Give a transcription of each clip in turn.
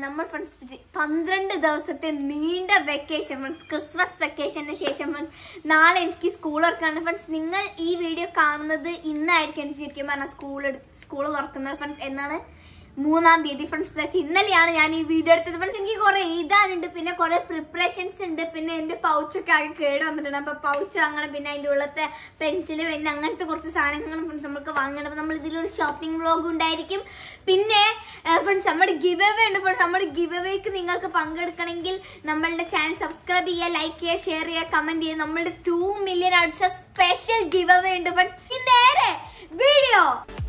നമ്മൾ ഫ്രണ്ട്സ് പന്ത്രണ്ട് ദിവസത്തെ നീണ്ട വെക്കേഷൻ ഫ്രണ്ട്സ് ക്രിസ്മസ് വെക്കേഷന് ശേഷം ഫ്രണ്ട്സ് നാളെ എനിക്ക് സ്കൂൾ തുറക്കാണ് ഫ്രണ്ട്സ് നിങ്ങൾ ഈ വീഡിയോ കാണുന്നത് ഇന്നായിരിക്കും എനിക്ക് ശരിക്കും പറഞ്ഞാൽ സ്കൂൾ സ്കൂൾ തുറക്കുന്നത് ഫ്രണ്ട്സ് എന്നാണ് മൂന്നാം തീയതി ഫ്രണ്ട്സ് വെച്ച് ഇന്നലെയാണ് ഞാൻ ഈ വീഡിയോ എടുത്തത് ഫ്രണ്ട്സ് എനിക്ക് കുറെ എഴുതാനുണ്ട് പിന്നെ കുറെ പ്രിപ്പറേഷൻസ് ഉണ്ട് പിന്നെ എന്റെ പൗച്ചൊക്കെ ആകെ കേട് വന്നിട്ടുണ്ട് അപ്പൊ പൗച്ച് വാങ്ങണം പിന്നെ അതിന്റെ ഉള്ളത്തെ പെൻസില് പിന്നെ അങ്ങനത്തെ കുറച്ച് സാധനങ്ങൾ ഫ്രണ്ട്സ് നമുക്ക് വാങ്ങണം അപ്പൊ നമ്മൾ ഇതിലൊരു ഷോപ്പിംഗ് വ്ലോഗ് ഉണ്ടായിരിക്കും പിന്നെ ഫ്രണ്ട്സ് നമ്മുടെ ഗിവ് അവേ ഉണ്ട് ഫ്രണ്ട്സ് നമ്മുടെ ഗിവ് അവേക്ക് നിങ്ങൾക്ക് പങ്കെടുക്കണമെങ്കിൽ നമ്മളുടെ ചാനൽ സബ്സ്ക്രൈബ് ചെയ്യുക ലൈക്ക് ചെയ്യുക ഷെയർ ചെയ്യുക കമന്റ് ചെയ്യുക നമ്മളുടെ ടു മില്യൺ അടിച്ച സ്പെഷ്യൽ ഗിവ് അവേ ഉണ്ട് ഫ്രണ്ട്സ് നേരെ വീഡിയോ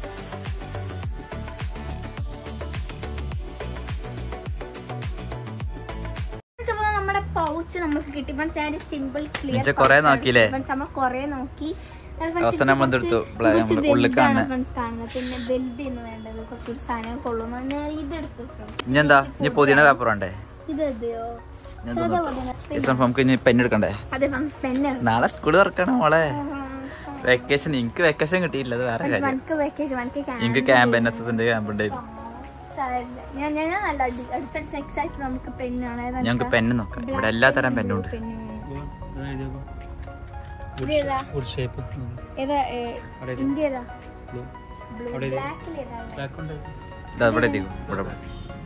നമ്മുടെ പൗച്ച് നമുക്ക് കിട്ടി ഫ്രണ്ട്സ് ഞാൻ സിമ്പിൾ ക്ലിയർ മിച്ച കുറേ നോക്കിയില്ലേ? നമ്മൾ കൊറേ നോക്കി അവസാനം നമ്മൾ എന്തെടുത്തു? ബ്ലാ- നമ്മള് ഉള്ളിൽ കാണുന്നെ. ഫ്രണ്ട്സ് കാണുന്നത് പിന്നെ വലുത് എന്ന് വേണ്ടത് കുറച്ചൊരു സാധനം കൊള്ളുന്നു ഞാൻ ഇതെടുത്തു friends. ഇനി എന്താ ഇനി പുതിയ പേപ്പർ വേണ്ടേ ഇത് എന്തയോ ഞാൻ സാധാ തോന്നുന്നു പോലെ ഇസം നമുക്ക് ഇനി പെൻ എടുക്കണ്ടേ അതെ ഫ്രണ്ട്സ് പെന്നാണ് നാളെ സ്കൂൾ തുറക്കണം മോളെ വെക്കേഷൻ എനിക്ക് വെക്കേഷൻ കിട്ടിയില്ല അത് വേറെ കാര്യം വനക്ക് വെക്കേഷൻ വനക്ക് എനിക്ക് ക്യാമ്പ് എൻ എസ് എസിന്റെ ക്യാമ്പ് ഉണ്ടായിരുന്നു ഞാൻ ഞാൻ ഞാൻ നല്ല അടി- അടുത്ത സെക്സ് ആയിട്ട് നമുക്ക് പെണ്ണാണ് ഏതാ ഞങ്ങൾക്ക് പെന്ന് നോക്കാം ഇവിടെ എല്ലാ തരം പെന്നും ഉണ്ട് ഇതേതാ ഒരു ഷേപ്പ് ഏതാ ഏ, അവിടെ ഇന്ത്യ ഏതാ Blue. ബ്ലൂ അവിടെ ഇത്. ബ്ലാക്കിൽ ഏതാ ബ്ലാക്ക് ഉണ്ട് ഇതാ ഇവിടെ എത്തിക്കും ഇവിടെ ഇവിടെ.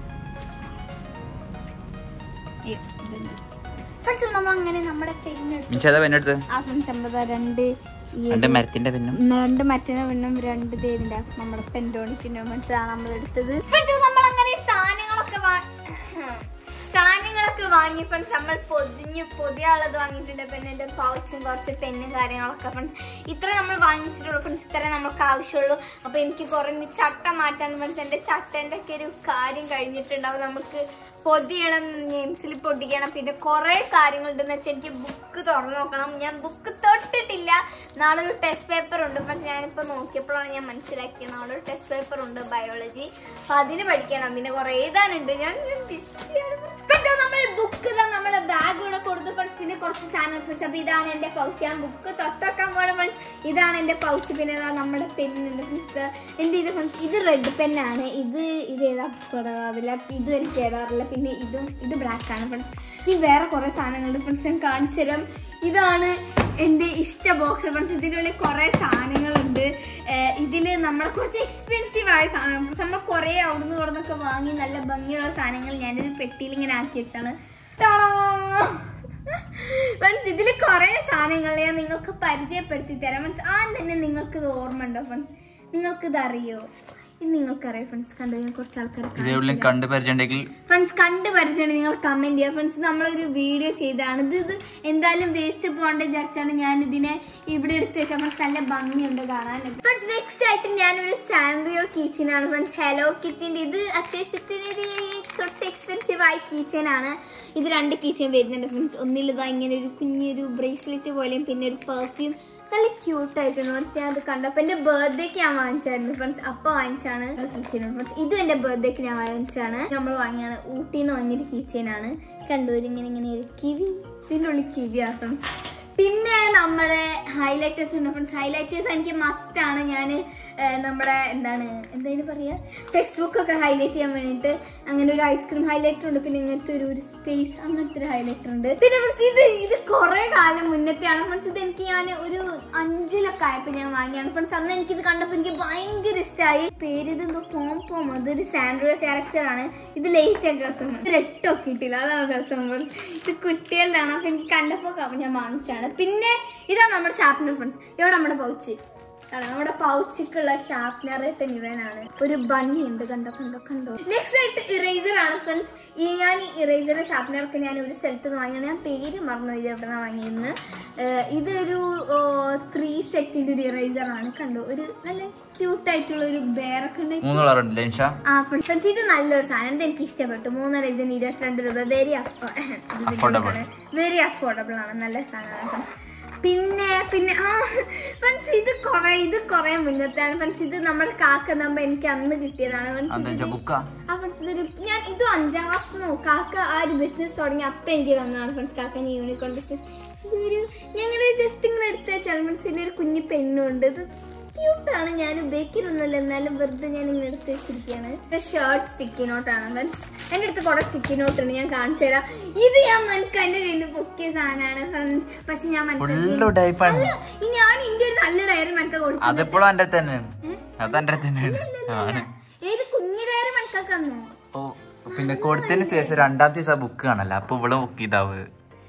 ഫ്രണ്ട്സ് നമ്മൾ അങ്ങനെ നമ്മുടെ പെണ്ണെടുത്തു മിച്ച ഏതാ പെണ്ണെടുത്ത് ആ ഫ്രണ്ട്സ് നമ്മളതാ രണ്ട് ഈ രണ്ട് മരത്തിന്റെ പെന്നും രണ്ട് മറ്റേ പെണ്ണും രണ്ട് തേരിന്റെ നമ്മുടെ പെൻഡോണിക്കിന്റെ മനസ്സിലാണ് നമ്മൾ എടുത്തത് ഫ്രണ്ട്സ് നമ്മൾ അങ്ങനെ സാധനങ്ങളൊക്കെ വാ- സാധനങ്ങളൊക്കെ വാങ്ങി ഫ്രണ്ട്സ് നമ്മൾ പൊതിഞ്ഞ് പൊതിയുള്ളത് വാങ്ങിയിട്ടുണ്ട് പിന്നെ എൻ്റെ പൗച്ചും കുറച്ച് പെന്നും കാര്യങ്ങളൊക്കെ ഫ്രണ്ട്സ് ഇത്ര നമ്മൾ വാങ്ങിച്ചിട്ടുള്ളൂ ഫ്രണ്ട്സ് ഇത്ര നമുക്ക് ആവശ്യമുള്ളൂ അപ്പൊ എനിക്ക് കുറെ ചട്ട മാറ്റാൻ ഫ്രണ്ട്സ് എൻ്റെ ചട്ടൻ്റെ ഒക്കെ ഒരു കാര്യം കഴിഞ്ഞിട്ടുണ്ടാവും നമുക്ക് പൊതിയണം നെയിം സ്ലിപ്പ് പൊട്ടിക്കണം പിന്നെ കുറെ കാര്യങ്ങളുണ്ടെന്ന് വെച്ചാൽ എനിക്ക് ബുക്ക് തുറന്നു നോക്കണം ഞാൻ ബുക്ക് തൊട്ടിട്ടില്ല നാളെ ഒരു ടെസ്റ്റ് പേപ്പർ ഉണ്ട് പക്ഷെ ഞാനിപ്പോൾ നോക്കിയപ്പോഴാണ് ഞാൻ മനസ്സിലാക്കിയത് നാളെ ഒരു ടെസ്റ്റ് പേപ്പർ ഉണ്ട് ബയോളജി അപ്പൊ അതിന് പഠിക്കണം പിന്നെ കുറെ എഴുതാനുണ്ട് ഞാൻ ഞാൻ ബിസിയാണ് പിന്നെ നമ്മൾ ബുക്ക് നമ്മുടെ ബാഗ് ഇവിടെ കൊടുത്തു ഫ്രണ്ട്സ് പിന്നെ കുറച്ച് സാധനം ഫ്രണ്ട്സ് അപ്പൊ ഇതാണ് എന്റെ പൗച്ച് ഞാൻ ബുക്ക് തൊട്ടൊക്കാൻ പോണ ഫ്രണ്ട്സ് ഇതാണ് എന്റെ പൗച്ച് പിന്നെ ഇതാ നമ്മുടെ പെന്നുണ്ട് ഫ്രണ്ട്സ് എന്ത് ചെയ്ത് ഫ്രണ്ട്സ് ഇത് റെഡ് പെന്നാണ് ഇത് ഇത് ഏതാ കുറവാവില്ല ഇതും എനിക്ക് ഏതാറില്ല പിന്നെ ഇതും ഇത് ബ്ലാക്ക് ആണ് ഫ്രണ്ട്സ് ഇനി വേറെ കുറെ സാധനങ്ങളുണ്ട് ഫ്രണ്ട്സ് ഞാൻ കാണിച്ചു തരാം ഇതാണ് എൻ്റെ ഇഷ്ട ബോക്സ് ഫ്രണ്ട്സ് ഇതിൻ്റെ ഉള്ളിൽ കുറേ സാധനങ്ങളുണ്ട് ഏർ ഇതില് നമ്മൾ കുറച്ച് എക്സ്പെൻസീവ് ആയ സാധനം friends. നമ്മൾ കുറേ അവിടുന്ന് ഇവിടുന്നൊക്കെ വാങ്ങി നല്ല ഭംഗിയുള്ള സാധനങ്ങൾ ഞാനൊരു പെട്ടിയിൽ ഇങ്ങനെ ആക്കി വെച്ചാണ് ഫ്രണ്ട്സ് ഇതിൽ കുറേ സാധനങ്ങൾ ഞാൻ നിങ്ങൾക്ക് പരിചയപ്പെടുത്തി തരാം ഫ്രണ്ട്സ് ആ തന്നെ നിങ്ങൾക്ക് ഇത് ഓർമ്മ ഉണ്ടോ ഫ്രണ്ട്സ് നിങ്ങൾക്ക് ഇത് അറിയോ ഇത് നിങ്ങൾക്കറിയാം ഫ്രണ്ട്സ് കണ്ടു ഞാൻ കുറച്ച് ആൾക്കാരെ ഇത് എവിടെയും കണ്ടു പരിചയമുണ്ടെങ്കിൽ ഫ്രണ്ട്സ് കണ്ട് പരിചയം നിങ്ങൾ കമന്റ് ചെയ്യുക ഫ്രണ്ട്സ് നമ്മളൊരു വീഡിയോ ചെയ്തതാണ് ഇത് ഇത് എന്തായാലും വേസ്റ്റ് പോകേണ്ട വിചാരിച്ചാണ് ഞാൻ ഇതിനെ ഇവിടെ എടുത്ത് വെച്ചാൽ ഫ്രണ്ട്സ് നല്ല ഭംഗിയുണ്ട് കാണാൻ ഫ്രണ്ട്സ് നെക്സ്റ്റ് ആയിട്ട് ഞാനൊരു സാൻഡ്രിയോ കീച്ചൻ ആണ് ഫ്രണ്ട്സ് ഹലോ കിറ്റിന്റെ ഇത് അത്യാവശ്യത്തിന് ഒരു കുറച്ച് എക്സ്പെൻസീവ് ആയ കീച്ചൻ ആണ് ഇത് രണ്ട് കീച്ചൻ വരുന്നുണ്ട് ഫ്രണ്ട്സ് ഒന്നിലിതാ ഇങ്ങനെ ഒരു കുഞ്ഞൊരു ബ്രേസ്ലെറ്റ് പോലെയും പിന്നെ ഒരു പെർഫ്യൂം നല്ല ക്യൂട്ട് ആയിട്ടുണ്ട് ഫ്രണ്ട്സ് ഞാൻ അത് കണ്ടപ്പോൾ എൻ്റെ ബർത്ത്ഡേക്ക് ഞാൻ വാങ്ങിച്ചായിരുന്നു ഫ്രണ്ട്സ് അപ്പോൾ വാങ്ങിച്ചാണ് കീച്ചൻ ഫ്രണ്ട്സ് ഇതും എൻ്റെ ബർത്ത്ഡേക്ക് ഞാൻ വാങ്ങിച്ചാണ് നമ്മൾ വാങ്ങിയാണ് ഊട്ടിയിൽ നിന്ന് വാങ്ങിയൊരു കീച്ചനാണ് കണ്ടൂര് ഇങ്ങനെ ഇങ്ങനെ ഒരു കിവി ഇതിൻ്റെ ഉള്ളിൽ കിവി ആക്കണം പിന്നെ നമ്മുടെ ഹൈലൈറ്റേഴ്സ് ഉണ്ട് ഫ്രണ്ട്സ് ഹൈലൈറ്റേഴ്സ് എനിക്ക് മസ്റ്റ് ആണ് ഞാൻ നമ്മുടെ എന്താണ് എന്തായാലും പറയുക ടെക്സ്റ്റ് ബുക്ക് ഒക്കെ ഹൈലൈറ്റ് ചെയ്യാൻ വേണ്ടിയിട്ട് അങ്ങനെ ഒരു ഐസ്ക്രീം ഹൈലൈറ്റർ ഉണ്ട് പിന്നെ ഇങ്ങനത്തെ ഒരു ഒരു സ്പേസ് അങ്ങനത്തെ ഒരു ഹൈലൈറ്റർ ഉണ്ട് പിന്നെ ഫ്രണ്ട്സ് ഇത് ഇത് കുറെ കാലം മുന്നത്തെയാണ് ഫ്രണ്ട്സ് ഇത് എനിക്ക് ഞാൻ ഒരു അഞ്ചിലൊക്കെ ആയപ്പോൾ ഞാൻ വാങ്ങിയാണ് ഫ്രണ്ട്സ് അന്ന് എനിക്കിത് കണ്ടപ്പോൾ എനിക്ക് ഭയങ്കര ഇഷ്ടമായി പേര് ഇത് എന്തോ പോം പോം അതൊരു സാൻഡ്രോ ക്യാരക്ടർ ആണ് ഇത് ലേറ്റ് ഒക്കെ വെക്കുന്നത് ഇത് റെട്ടൊക്കെ ഇട്ടില്ല അതാണ് രസം friends. ഇത് കുട്ടികളുടെയാണ് അപ്പൊ എനിക്ക് കണ്ടപ്പോൾ ഞാൻ വാങ്ങിച്ചാണ് പിന്നെ ഇതാണ് നമ്മുടെ ഷാർപ്നർ ഫ്രണ്ട്സ് ഇവിടെ നമ്മുടെ പൗച്ച് ആണ് നമ്മുടെ പൗച്ചിക്കുള്ള ഷാർപ്നർ പെൻവനാണ് ഒരു ബണ്ണി ഉണ്ട് കണ്ടോ കണ്ടോ കണ്ടോ നെക്സ്റ്റ് ആയിട്ട് ഇറേസർ ആണ് ഫ്രണ്ട്സ് ഈ ഞാൻ ഈ ഇറേസർ ഷാർപ്നറൊക്കെ ഞാൻ ഒരു സ്ഥലത്ത് നിന്ന് വാങ്ങിയാണ് ഞാൻ പേര് മറന്നു ഇത് എവിടെ നിന്നാണ് വാങ്ങിയെന്ന് ഏഹ് ഇതൊരു ത്രീ സെറ്റിന്റെ ഒരു ഇറേസർ ആണ് കണ്ടോ ഒരു നല്ല ക്യൂട്ട് ആയിട്ടുള്ള ഒരു ബേറൊക്കെ ഉണ്ട് മൂന്ന് കളർ ഉണ്ട് ലെൻഷ ആ ഫ്രണ്ട്സ് ഇത് നല്ലൊരു സാധനം ഇത് എനിക്ക് ഇഷ്ടപ്പെട്ടു മൂന്ന് റേസിന് ഇരുപത്തിരണ്ട് രൂപ വെരി Affordable. വെരി അഫോർഡബിൾ ആണ് നല്ല സാധനമാണ് പിന്നെ പിന്നെ ആ ഫ്രണ്ട്സ് ഇത് കുറെ ഇത് കുറെ മുന്നത്തെയാണ് ഫ്രണ്ട്സ് ഇത് നമ്മുടെ കാക്ക നമ്പർ എനിക്ക് അന്ന് കിട്ടിയതാണ് എന്താ ഫ്രണ്ട്സ് വെച്ചാ ബുക്കാ ആ ഫ്രണ്ട്സ് ഇതൊരു ഞാൻ ഇത് അഞ്ചാം ക്ലാസ് കാക്ക ആ ഒരു ബിസിനസ് തുടങ്ങി അപ്പം എനിക്ക് തന്നതാണ് ഫ്രണ്ട്സ് കാക്ക യൂണിക്കോൺ ബിസിനസ് ഇതൊരു ഞങ്ങൾ ജസ്റ്റ് ഇങ്ങനെ എടുത്ത് വെച്ചാൽ ഫ്രണ്ട്സ് പിന്നെ ഒരു കുഞ്ഞു പെണ്ണുണ്ട് ഇത് ക്യൂട്ടാണ് ഞാൻ ഉപയോഗിക്കലൊന്നുമില്ല എന്നാലും വെറുതെ ഞാൻ ഇങ്ങനെ എടുത്ത് വെച്ചിരിക്കുകയാണ് ഷർട്ട് സ്റ്റിക്കി നോട്ടാണ് ഫ്രണ്ട്സ് എൻ്റെ അടുത്ത് കുറെ സ്റ്റിക്കി നോട്ട് ഉണ്ട് ഞാൻ കാണിച്ചു തരാം ഇത് ഞാൻ മനക്ക് എൻ്റെ കയ്യിൽ നിന്ന് പൊക്കിയ സാധനമാണ് ഫ്രണ്ട്സ് പക്ഷെ ഞാൻ മനക്ക് ഫുള്ള് ടൈപ്പാണ് അല്ല, ഈ ഞാൻ ഇന്ത്യ ഒരു നല്ല ഡയറി മനക്ക കൊടുത്തു അതിപ്പോഴും എന്റെ തന്നെയാണ് അത് എന്റെ തന്നെയാണ് ആണ് ഏത് കുഞ്ഞു ഡയറി മനക്കാന്നു ഓ പിന്നെ കൊടുത്തതിന് ശേഷം രണ്ടാം ദിവസം ബുക്ക് കാണല്ല അപ്പൊ ഇവിടെ ബുക്ക് ചെയ്താവ്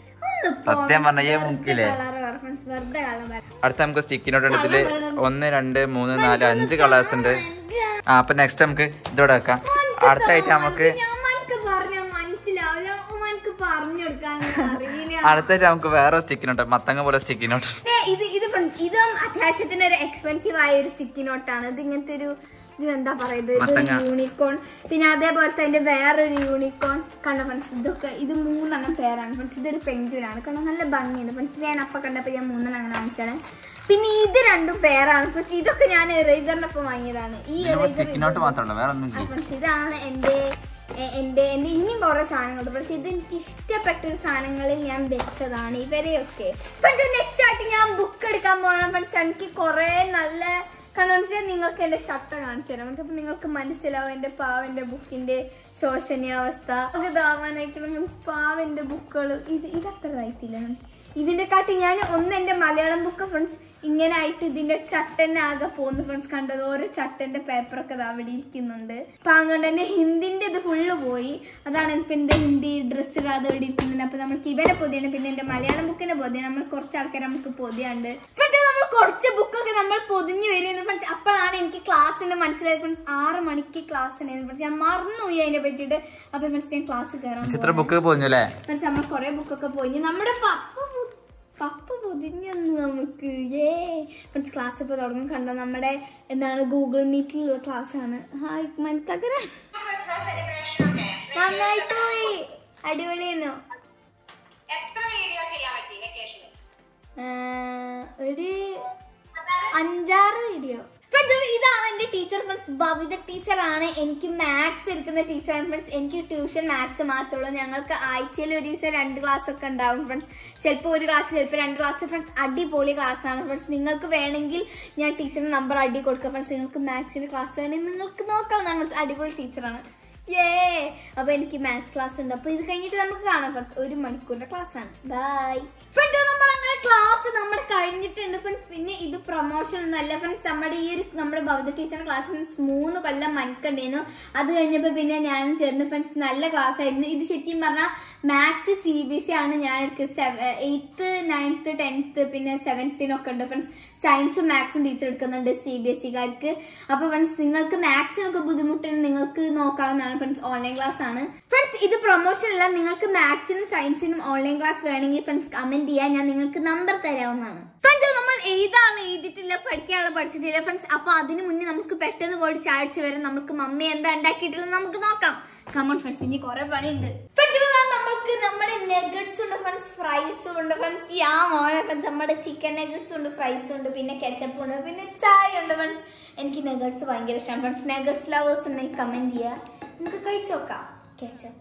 സത്യം പറഞ്ഞ ഈ ബുക്കില്ലേ ഫ്രണ്ട്സ് വെറുതെ കള്ളം പറയാം അടുത്ത നമുക്ക് സ്റ്റിക്കിനോട്ട് എടുത്തില് ഒന്ന് രണ്ട് മൂന്ന് നാല് അഞ്ച് കളേഴ്സ് ഉണ്ട് ആ അപ്പൊ നെക്സ്റ്റ് നമുക്ക് ഇതോടെ വെക്കാം അടുത്തായിട്ട് നമുക്ക് ഞാൻ മനക്ക് പറഞ്ഞാൽ മനസ്സിലാവില്ല മനക്ക് പറഞ്ഞു കൊടുക്കാൻ അറിയില്ല അടുത്തായിട്ട് നമുക്ക് വേറെ സ്റ്റിക്കിനോട്ട് മത്തങ്ങ പോലെ സ്റ്റിക്കിനോട്ട് ഏ, ഇത് ഇത് ഫ്രണ്ട്സ് ഇതും അത്യാവശ്യത്തിന് ഒരു എക്സ്പെൻസീവ് ആയ ഒരു സ്റ്റിക്കി നോട്ടാണ് ഇത് ഇങ്ങനത്തെ ഒരു ഇതെന്താ പറയുന്നത് മത്തങ്ങ. ഇതൊരു യൂണിക്കോൺ പിന്നെ അതേപോലത്തെ അതിന്റെ വേറൊരു യൂണിക്കോൺ കണ്ട ഫ്രണ്ട്സ് ഇതൊക്കെ ഇത് മൂന്നെണ്ണം പേരാണ് ഫ്രണ്ട്സ് ഇതൊരു പെൻഗ്വിനാണ് കാരണം നല്ല ഭംഗിയുണ്ട് ഫ്രണ്ട്സ് ഞാൻ അപ്പൊ കണ്ടപ്പോൾ ഞാൻ മൂന്നെണ്ണം അങ്ങനെ വാങ്ങിച്ചാണ് പിന്നെ ഇത് രണ്ടും പേരാണ് ഫ്രണ്ട്സ് ഇതൊക്കെ ഞാൻ എറേസറിന്റെ ഒപ്പം വാങ്ങിയതാണ് ഈ eraser സ്റ്റിക്കിനോട്ട് മാത്രമല്ല വേറെ ഒന്നും ആ ഫ്രണ്ട്സ് ഇതാണ് എൻ്റെ എ- എൻ്റെ എൻ്റെ ഇനിയും കുറേ സാധനങ്ങളുണ്ട് പക്ഷെ ഇത് എനിക്ക് ഇഷ്ടപ്പെട്ട ഒരു സാധനങ്ങളിൽ ഞാൻ വെച്ചതാണ് ഇവരെയൊക്കെ ഫ്രണ്ട്സ് നെക്സ്റ്റ് ആയിട്ട് ഞാൻ ബുക്ക് എടുക്കാൻ പോകണം ഫ്രണ്ട്സ് എനിക്ക് കുറേ നല്ല കാരണം വെച്ചാൽ നിങ്ങൾക്ക് എൻ്റെ ചട്ട കാണിച്ചു തരാം അപ്പം നിങ്ങൾക്ക് മനസ്സിലാവും എൻ്റെ പാവൻ്റെ ബുക്കിൻ്റെ ശോഷനീയാവസ്ഥ ഒക്കെ ഇതാവാനായിക്കണം മീൻസ് പാവൻ്റെ ബുക്കുകൾ ഇത് ഇതത്ര ആയിട്ടില്ല മീൻസ് ഇതിന്റെ കാട്ടി ഞാൻ ഒന്ന് എൻ്റെ മലയാളം ബുക്ക് ഫ്രണ്ട്സ് ഇങ്ങനെ ആയിട്ട് ഇതിന്റെ ചട്ടന്നെ ആകെ പോകുന്നു ഫ്രണ്ട്സ് കണ്ടത് ഓരോ ചട്ടന്റെ പേപ്പറൊക്കെ ദാ അവിടെ ഇരിക്കുന്നുണ്ട് അപ്പൊ അതുകൊണ്ട് തന്നെ ഹിന്ദിന്റെ ഇത് ഫുള്ള് പോയി അതാണ് ഇപ്പൊ എന്റെ ഹിന്ദി ഡ്രസ്സ് ഇടാതെ ഇവിടെ ഇരിക്കുന്നുണ്ട് അപ്പൊ നമുക്ക് ഇവരെ പൊതിയാണ് പിന്നെ എന്റെ മലയാളം ബുക്കിന്റെ പൊതിയാണ് നമ്മൾ കുറച്ച് ആൾക്കാർ നമുക്ക് പൊതിയാണ്ട് ഫ്രണ്ട്സ് നമ്മൾ കുറച്ച് ബുക്കൊക്കെ നമ്മൾ പൊതിഞ്ഞു വരുന്നു ഫ്രണ്ട്സ് അപ്പോഴാണ് എനിക്ക് ക്ലാസ്സിന് മനസ്സിലായത് ഫ്രണ്ട്സ് ആറ് മണിക്ക് ക്ലാസ് ഉണ്ടായിരുന്നു ഫ്രണ്ട്സ് ഞാൻ മറന്നുപോയി അതിനെ പറ്റിയിട്ട് അപ്പൊ ഫ്രണ്ട്സ് ഞാൻ ക്ലാസ് കയറാൻ ചിത്ര ബുക്ക് പോഞ്ഞു അല്ലേ ഫ്രണ്ട്സ് നമ്മൾ കുറെ ബുക്കൊക്കെ പോയി നമ്മുടെ പപ്പ പു- പപ്പ പൊതിഞ്ഞന്ന് നമുക്ക് ഏ ഫ്രണ്ട്സ് ക്ലാസ് ഇപ്പോൾ തുടങ്ങും കണ്ടോ നമ്മുടെ എന്താണ് ഗൂഗിൾ മീറ്റിലുള്ള ക്ലാസ് ആണ് ഹായ് മനക്കകര നന്നായി പോയി അടിപൊളിയെന്നോ എത്ര വീഡിയോ ചെയ്യാൻ പറ്റി വെക്കേഷനിൽ ഒരു അഞ്ചാറ് വീഡിയോ ഫ്രണ്ട്സ് ഇതാണ് എൻ്റെ ടീച്ചർ ഫ്രണ്ട്സ് ഭവിത ടീച്ചറാണ് എനിക്ക് മാത്സ് എടുക്കുന്ന ടീച്ചറാണ് ഫ്രണ്ട്സ് എനിക്ക് ട്യൂഷൻ മാത്സ് മാത്രമേ ഉള്ളൂ ഞങ്ങൾക്ക് ആഴ്ചയിൽ ഒരു ദിവസം രണ്ട് ക്ലാസ് ഒക്കെ ഉണ്ടാവും ഫ്രണ്ട്സ് ചിലപ്പോൾ ഒരു ക്ലാസ് ചിലപ്പോൾ രണ്ട് ക്ലാസ് ഫ്രണ്ട്സ് അടിപൊളി ക്ലാസ് ആണ് ഫ്രണ്ട്സ് നിങ്ങൾക്ക് വേണമെങ്കിൽ ഞാൻ ടീച്ചറിന് നമ്പർ അടി കൊടുക്കാം ഫ്രണ്ട്സ് നിങ്ങൾക്ക് മാത്സിൻ്റെ ക്ലാസ് വേണമെങ്കിൽ നിങ്ങൾക്ക് നോക്കാവുന്നതാണ് ഫ്രണ്ട്സ് അടിപൊളി ടീച്ചറാണ് ഏ അപ്പൊ എനിക്ക് മാത്സ് ക്ലാസ് ഉണ്ട് അപ്പൊ ഇത് കഴിഞ്ഞിട്ട് നമുക്ക് കാണാം ഫ്രണ്ട്സ് ഒരു മണിക്കൂറിന്റെ ക്ലാസ് ആണ് ബൈ ഫ്രണ്ട്സ് നമ്മൾ അങ്ങനെ ക്ലാസ് നമ്മുടെ കഴിഞ്ഞിട്ടുണ്ട് ഫ്രണ്ട്സ് പിന്നെ ഇത് പ്രൊമോഷൻ ഒന്നും അല്ല ഫ്രണ്ട്സ് നമ്മുടെ ഈ ഒരു നമ്മുടെ ഭൗത ടീച്ചറിന്റെ ക്ലാസ് ഫ്രണ്ട്സ് മൂന്ന് കൊല്ലം മണിക്കണ്ടായിരുന്നു അത് കഴിഞ്ഞപ്പോൾ പിന്നെ ഞാനും ചേർന്ന് ഫ്രണ്ട്സ് നല്ല ക്ലാസ് ആയിരുന്നു ഇത് ശരിക്കും പറഞ്ഞാൽ മാത്സ് സി ബി സി ആണ് ഞാൻ എടുക്കുന്നത് എയ്ത്ത് നയൻത്ത് ടെൻത്ത് പിന്നെ സെവൻത്തിനൊക്കെ ഉണ്ട് ഫ്രണ്ട്സ് സയൻസും മാത്സും ടീച്ചർ എടുക്കുന്നുണ്ട് സി ബി എസ് സിക്കാർക്ക് അപ്പൊ ഫ്രണ്ട്സ് നിങ്ങൾക്ക് മാത്സിനൊക്കെ ബുദ്ധിമുട്ടുണ്ട് നിങ്ങൾക്ക് നോക്കാവുന്നതാണ് ഫ്രണ്ട്സ് ഓൺലൈൻ ക്ലാസ് ആണ് ഫ്രണ്ട്സ് ഇത് പ്രൊമോഷൻ അല്ല നിങ്ങൾക്ക് മാത്സിനും സയൻസിനും ഓൺലൈൻ ക്ലാസ് വേണമെങ്കിൽ ഫ്രണ്ട്സ് കമന്റ് ചെയ്യാൻ ഞാൻ നിങ്ങൾക്ക് നമ്പർ തരാവുന്നതാണ് ഫ്രണ്ട്സ് നമ്മൾ എഴുതാണ് എഴുതിയിട്ടില്ല പഠിക്കാനുള്ള പഠിച്ചിട്ടില്ല ഫ്രണ്ട്സ് അപ്പൊ അതിന് മുന്നേ നമുക്ക് പെട്ടെന്ന് പോയിട്ട് ചാടിച്ച് വരെ നമുക്ക് മമ്മി എന്താ ഉണ്ടാക്കിയിട്ടുള്ളത് നമുക്ക് നോക്കാം കമൺ ഫ്രണ്ട്സ് ഇനി കുറെ പണിയുണ്ട് ഫ്രണ്ട്സ് നമുക്ക് നമ്മുടെ നെഗറ്റ്സ് ഉണ്ട് ഫ്രണ്ട്സ് ഫ്രൈസും ഉണ്ട് ഫ്രണ്ട്സ് യാ മോനെ ഫ്രണ്ട്സ് നമ്മുടെ ചിക്കൻ നെഗറ്റ്സ് ഉണ്ട് ഫ്രൈസും ഉണ്ട് പിന്നെ കെച്ചപ്പ് ഉണ്ട് പിന്നെ ചായ ഉണ്ട് ഫ്രണ്ട്സ് എനിക്ക് നെഗറ്റ്സ് ഭയങ്കര ഇഷ്ടമാണ് ഫ്രണ്ട്സ് നെഗറ്റ്സ് ലവേഴ്സ് ഉണ്ടെങ്കിൽ കമന്റ് ചെയ്യുക നമുക്ക് കഴിച്ചു നോക്കാം കെച്ചപ്പ്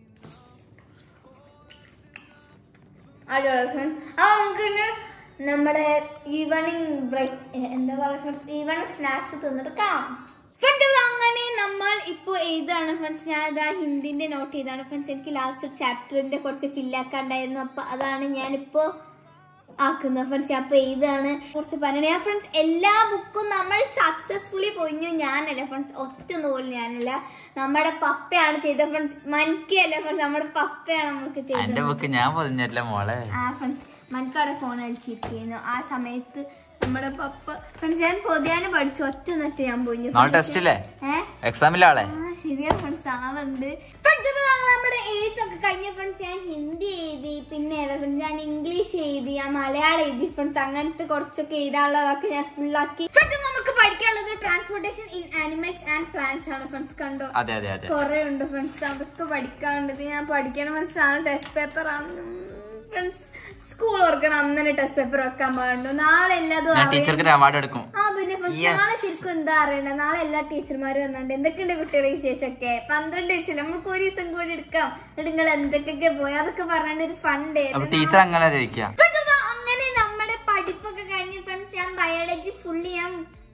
അടിപൊളി ഫ്രണ്ട്സ് ആ നമുക്ക് ഇന്ന് നമ്മുടെ ഈവനിങ് ബ്രേക്ക് എന്താ പറയുക ഫ്രണ്ട്സ് ഈവനിങ് സ്നാക്സ് തിന്നിട്ട് കാണാം ഫ്രണ്ട്സ് അങ്ങനെ നമ്മൾ ഇപ്പോൾ എഴുതാണ് ഫ്രണ്ട്സ് ഞാൻ ഇതാ ഹിന്ദിന്റെ നോട്ട് ചെയ്താണ് ഫ്രണ്ട്സ് എനിക്ക് ലാസ്റ്റ് ചാപ്റ്ററിന്റെ കുറച്ച് ഫില്ലാക്കാണ്ടായിരുന്നു അപ്പൊ അതാണ് ഞാനിപ്പോ ആക്കുന്നത് ഫ്രണ്ട്സ് അപ്പൊ ഇതാണ് കുറച്ച് പറയണേ ഫ്രണ്ട്സ് എല്ലാ ബുക്കും നമ്മൾ സക്സസ്ഫുള്ളി പൊയിഞ്ഞു ഞാനല്ല ഫ്രണ്ട്സ് ഒറ്റ പോലും ഞാനല്ല നമ്മുടെ പപ്പയാണ് ചെയ്തത് ഫ്രണ്ട്സ് മനക്കല്ല ഫ്രണ്ട്സ് നമ്മുടെ പപ്പയാണ് നമുക്ക് ചെയ്തത് എന്റെ ബുക്ക് ഞാൻ പൊതിഞ്ഞിട്ടില്ല മോളെ ആ ഫ്രണ്ട്സ് മനക്കവിടെ ഫോൺ കളിച്ചിരിക്കുന്നു ആ സമയത്ത് നമ്മുടെ പപ്പ ഫ്രണ്ട്സ് ഞാൻ പൊതിയാനും പഠിച്ചു ഒറ്റ നിന്നിട്ട് ഞാൻ പോയി നാളെ ടെസ്റ്റ് ഇല്ലേ ഏഹ് എക്സാമിലെ ആളെ ആ ശരിയാ ഫ്രണ്ട്സ് ആളുണ്ട് ഫ്രണ്ട്സ് ഇപ്പൊ ഞങ്ങൾ നമ്മുടെ എഴുത്തൊക്കെ കഴിഞ്ഞ ഫ്രണ്ട്സ് ഞാൻ ഹിന്ദി എഴുതി പിന്നെ ഏതാ ഫ്രണ്ട്സ് ഞാൻ ഇംഗ്ലീഷ് എഴുതി ഞാൻ മലയാളം എഴുതി ഫ്രണ്ട്സ് അങ്ങനത്തെ കുറച്ചൊക്കെ എഴുതാനുള്ളതൊക്കെ ഞാൻ ഫുള്ളാക്കി ഫ്രണ്ട്സ് നമുക്ക് പഠിക്കാനുള്ളത് transportation in animals and plants ആണ് ഫ്രണ്ട്സ് കണ്ടോ അതെ അതെ അതെ കുറെ ഉണ്ട് ഫ്രണ്ട്സ് അതൊക്കെ പഠിക്കാനുണ്ട് ഇത് ഞാൻ പഠിക്കണം ഫ്രണ്ട്സ് ആണ് ടെസ്റ്റ് പേപ്പർ ആണ് ഫ്രണ്ട്സ് സ്കൂൾ ഓർക്കണം അന്ന് തന്നെ ടെസ്റ്റ് പേപ്പർ വെക്കാൻ പാടുണ്ടോ നാളെ എല്ലാതും ഞാൻ അറിയാം. ടീച്ചർക്ക് ഒരു അവാർഡ് എടുക്കും ആ പിന്നെ ഫ്രണ്ട്സ് Yes. നാളെ ശരിക്കും എന്താ അറിയണ്ട നാളെ എല്ലാ ടീച്ചർമാരും വന്നുണ്ട് എന്തൊക്കെയുണ്ട് കുട്ടികളുടെ വിശേഷമൊക്കെ പന്ത്രണ്ട് ദിവസം നമുക്ക് ഒരു ദിവസം കൂടി എടുക്കാം എന്നിട്ട് നിങ്ങൾ എന്തൊക്കെ പോയി അതൊക്കെ പറഞ്ഞിട്ട് ഒരു ഫണ്ട് അപ്പൊ ടീച്ചർ അങ്ങനെ ജയിക്കാം അങ്ങനെ നമ്മുടെ പഠിപ്പൊക്കെ കഴിഞ്ഞ് ഫ്രണ്ട്സ് ഞാൻ ബയോളജി ഫുള്ളി ഞാൻ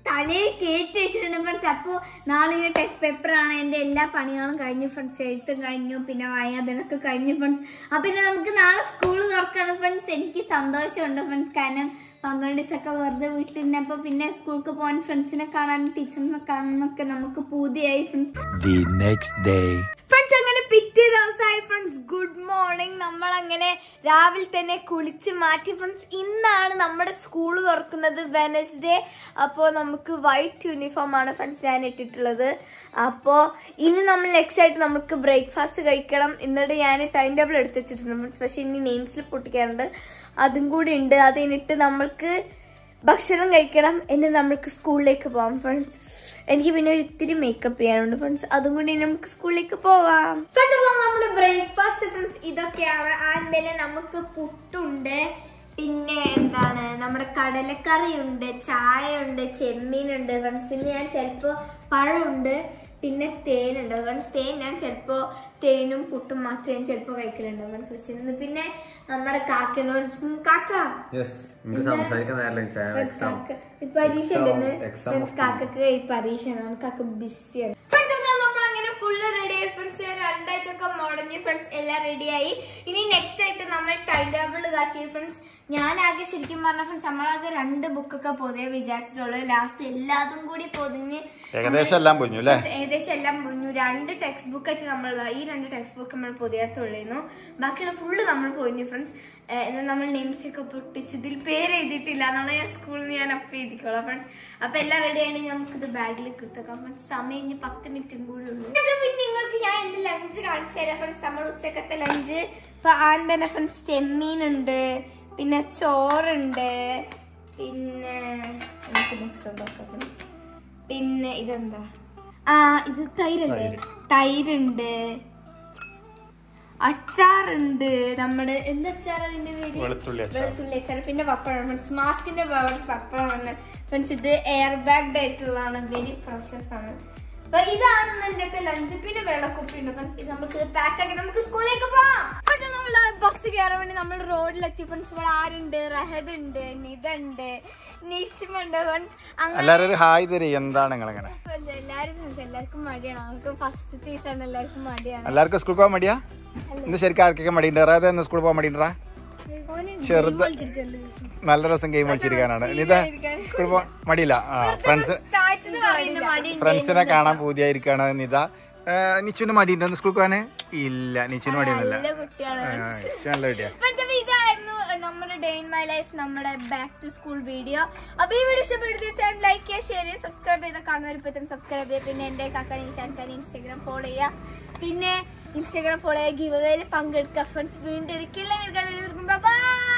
തലയിൽ കയറ്റി വെച്ചിട്ടുണ്ട് ഫ്രണ്ട്സ് അപ്പോൾ നാളെ ഇങ്ങനെ ടെസ്റ്റ് പേപ്പറാണ് എൻ്റെ എല്ലാ പണികളും കഴിഞ്ഞു ഫ്രണ്ട്സ് എഴുത്തും കഴിഞ്ഞു പിന്നെ വായനൊക്കെ കഴിഞ്ഞു ഫ്രണ്ട്സ് അപ്പം പിന്നെ നമുക്ക് നാളെ സ്കൂൾ തുറക്കാണ് ഫ്രണ്ട്സ് എനിക്ക് സന്തോഷമുണ്ട് ഫ്രണ്ട്സ് കാരണം പന്ത്രണ്ട് ദിവസമൊക്കെ വെറുതെ വീട്ടിലിരുന്നപ്പോൾ പിന്നെ സ്കൂൾക്ക് പോകാൻ ഫ്രണ്ട്സിനെ കാണാനും ടീച്ചറിനെ കാണാനൊക്കെ നമുക്ക് പൂതിയായി friends The next day. Friends അങ്ങനെ പിറ്റേ ദിവസമായി ഫ്രണ്ട്സ് ഗുഡ് മോർണിംഗ് നമ്മൾ അങ്ങനെ രാവിലെ തന്നെ കുളിച്ച് മാറ്റി ഫ്രണ്ട്സ് ഇന്നാണ് നമ്മുടെ സ്കൂൾ തുറക്കുന്നത് വെനസ്ഡേ അപ്പോൾ നമുക്ക് വൈറ്റ് യൂണിഫോം ആണ് ഫ്രണ്ട്സ് ഞാൻ ഇട്ടിട്ടുള്ളത് അപ്പോൾ ഇനി നമ്മൾ നെക്സ്റ്റ് ആയിട്ട് നമുക്ക് ബ്രേക്ക്ഫാസ്റ്റ് കഴിക്കണം എന്നിട്ട് ഞാൻ ടൈം ടേബിൾ എടുത്ത് വെച്ചിട്ടുണ്ട് ഫ്രണ്ട്സ് പക്ഷേ ഇനി നെയിം സ്ലിപ്പ് പൊട്ടിക്കാറുണ്ട് അതും കൂടി ഉണ്ട് അത് കഴിഞ്ഞിട്ട് നമ്മൾക്ക് ഭക്ഷണം കഴിക്കണം എന്നിട്ട് നമ്മൾക്ക് സ്കൂളിലേക്ക് പോവാം ഫ്രണ്ട്സ് എനിക്ക് പിന്നെ ഒരു ഇത്തിരി മേക്കപ്പ് ചെയ്യാനുണ്ട് ഫ്രണ്ട്സ് അതും കൂടി നമുക്ക് സ്കൂളിലേക്ക് പോവാം നമ്മുടെ ബ്രേക്ക്ഫാസ്റ്റ് ഫ്രണ്ട്സ് ഇതൊക്കെയാണ് ആദ്യം തന്നെ നമുക്ക് പുട്ടുണ്ട് പിന്നെ എന്താണ് നമ്മുടെ കടലക്കറി ഉണ്ട് ചായ ഉണ്ട് ചെമ്മീനുണ്ട് ഫ്രണ്ട്സ് പിന്നെ ഞാൻ ചിലപ്പോൾ പഴമുണ്ട് പിന്നെ തേനുണ്ട് ഫ്രണ്ട്സ് തേൻ ഞാൻ ചിലപ്പോൾ തേനും പുട്ടും മാത്രമേ ഞാൻ ചിലപ്പോൾ കഴിക്കലുണ്ട് ഫ്രണ്ട്സ് പക്ഷേ ഇന്ന് പിന്നെ നമ്മുടെ കാക്കയുടെ ഫ്രണ്ട്സ് കാക്ക യെസ് നമുക്ക് സംസാരിക്കാൻ നേരല്ല ചായ എക്സാം കാക്ക ഈ പരീക്ഷ ഉണ്ടെന്ന് exam ഫ്രണ്ട്സ് of കാക്കക്ക് ഈ പരീക്ഷയാണ് കാക്ക ബിസിയാണ് നമ്മൾ അങ്ങനെ ഫുള്ള് റെഡി ആയി ഫ്രണ്ട്സ് രണ്ടായിട്ടൊക്കെ മുടങ്ങി ഫ്രണ്ട്സ് എല്ലാം റെഡിയായി ഇനി നെക്സ്റ്റ് ആയിട്ട് നമ്മൾ ടൈം ടേബിൾ ഇതാക്കി ഫ്രണ്ട്സ് ഞാനാകെ ശരിക്കും പറഞ്ഞ ഫ്രണ്ട്സ് നമ്മളാകെ രണ്ട് ബുക്കൊക്കെ പൊതിയെ വിചാരിച്ചിട്ടുള്ളൂ ലാസ്റ്റ് എല്ലാതും കൂടി പൊതിഞ്ഞ് ഏകദേശം എല്ലാം പൊഞ്ഞു അല്ലേ ഏകദേശം എല്ലാം പൊന്നു രണ്ട് ടെക്സ്റ്റ് ബുക്ക് ആയിട്ട് നമ്മൾ ഈ രണ്ട് ടെക്സ്റ്റ് ബുക്ക് നമ്മൾ പൊതിയാത്തുള്ളൂ ബാക്കിയുള്ള ഫുള്ള് നമ്മൾ പൊതിഞ്ഞു ഫ്രണ്ട്സ് എന്നാൽ നമ്മൾ നെയിംസ് ഒക്കെ പൊട്ടിച്ച് ഇതിൽ പേര് എഴുതിയിട്ടില്ല എന്നാണ് ഞാൻ സ്കൂളിൽ നിന്ന് ഞാൻ അപ്പം എഴുതിക്കോളാം ഫ്രണ്ട്സ് അപ്പൊ എല്ലാം റെഡി ആണെങ്കിൽ നമുക്കിത് ബാഗിൽ കൊടുത്തേക്കാം ഫ്രണ്ട്സ് സമയം ഇനി പത്ത് മിനിറ്റും കൂടി ഉള്ളൂ ഇത് പിന്നെ നിങ്ങൾക്ക് ഞാൻ എന്റെ ലഞ്ച് കാണിച്ചു തരാം ഫ്രണ്ട്സ് നമ്മുടെ ഉച്ചക്കത്തെ ലഞ്ച് ഇപ്പൊ ആദ്യം തന്നെ ഫ്രണ്ട്സ് ചെമ്മീനുണ്ട് പിന്നെ ചോറുണ്ട് പിന്നെ നമുക്ക് മിക്സ് നോക്കാം friends. പിന്നെ ഇതെന്താ ആ ഇത് തൈരല്ലേ തൈരുണ്ട് അച്ചാറുണ്ട് നമ്മുടെ എന്ത് അച്ചാർ അതിന്റെ പേര് വെളുത്തുള്ളി അച്ചാർ. വെളുത്തുള്ളി അച്ചാർ പിന്നെ പപ്പടം ഫ്രണ്ട്സ് മാസ്കിന്റെ പപ്പടം വന്ന് ഫ്രണ്ട്സ് ഇത് എയർ ബാഗ്ഡ് ആയിട്ടുള്ളതാണ് വെരി പ്രൊസസ് ആണ് അപ്പൊ ഇതാണ് എന്റെ ഒക്കെ ലഞ്ച് പിന്നെ വെള്ളക്കുപ്പി ഉണ്ട് ഫ്രണ്ട്സ് ഇത് നമുക്ക് പാക്ക് ആക്കി നമുക്ക് സ്കൂളിലേക്ക് പോവാം പക്ഷെ നമ്മൾ ബസ് കയറാൻ വേണ്ടി നമ്മൾ റോഡിലെത്തി ഫ്രണ്ട്സ് ഇവിടെ ആരുണ്ട് റഹദ് ഉണ്ട് നിത ഉണ്ട് നിഷിമ ഉണ്ട് ഫ്രണ്ട്സ് അങ്ങനെ എല്ലാരും ഒരു ഹായ് തരി എന്താണ് നിങ്ങൾ ഇങ്ങനെ എല്ലാരും friends, എല്ലാവർക്കും മടിയാണ് നമുക്ക് ഫസ്റ്റ് ദിവസമാണ് എല്ലാവർക്കും മടിയാണ് എല്ലാവർക്കും സ്കൂൾ പോകാൻ മടിയാ ഇന്ന് ശരിക്കും ആർക്കൊക്കെ മടിയുണ്ട് അതായത് ഇന്ന് സ്കൂൾ പോകാൻ മടിയുണ്ടാ ചെറുത് നല്ല രസം ഗെയിം കളിച്ചിരിക്കാനാണ് നിത സ്കൂൾ പോകാൻ മടിയില്ല ആ ഫ്രണ്ട്സ് ഫ്രണ്ട്സിനെ കാണാൻ പൂതിയായിരിക്കാണ് നിത നിച്ചുവിന് മടിയുണ്ടെന്ന് സ്കൂൾ പോകാന് ഇല്ല നിച്ചുവിന് മടിയൊന്നുമില്ല നല്ല കുട്ടിയാണ് ആ, നിച്ചു നല്ല കുട്ടിയാ Friends, അപ്പൊ ഇതായിരുന്നു നമ്മുടെ ഡേ ഇൻ മൈ ലൈഫ് നമ്മുടെ ബാക്ക് ടു സ്കൂൾ വീഡിയോ അപ്പൊ ഈ വീഡിയോ ഇഷ്ടപ്പെട്ട് തീർച്ചയായും ലൈക്ക് ചെയ്യുക ഷെയർ ചെയ്യുക സബ്സ്ക്രൈബ് ചെയ്ത കാണുന്നവർ സബ്സ്ക്രൈബ് ചെയ്യുക പിന്നെ എന്റെ കാക്കാൻ നിഷാൻ ഖാൻ ഇൻസ്റ്റാഗ്രാം ഫോളോ ചെയ്യുക പിന്നെ ഇൻസ്റ്റാഗ്രാം ഫോളോ ചെയ്യുക ഗിവ് പങ്കെടുക്കുക ഫ്രണ്ട്സ് വീണ്ടും ഇരിക്കില്ല ബൈ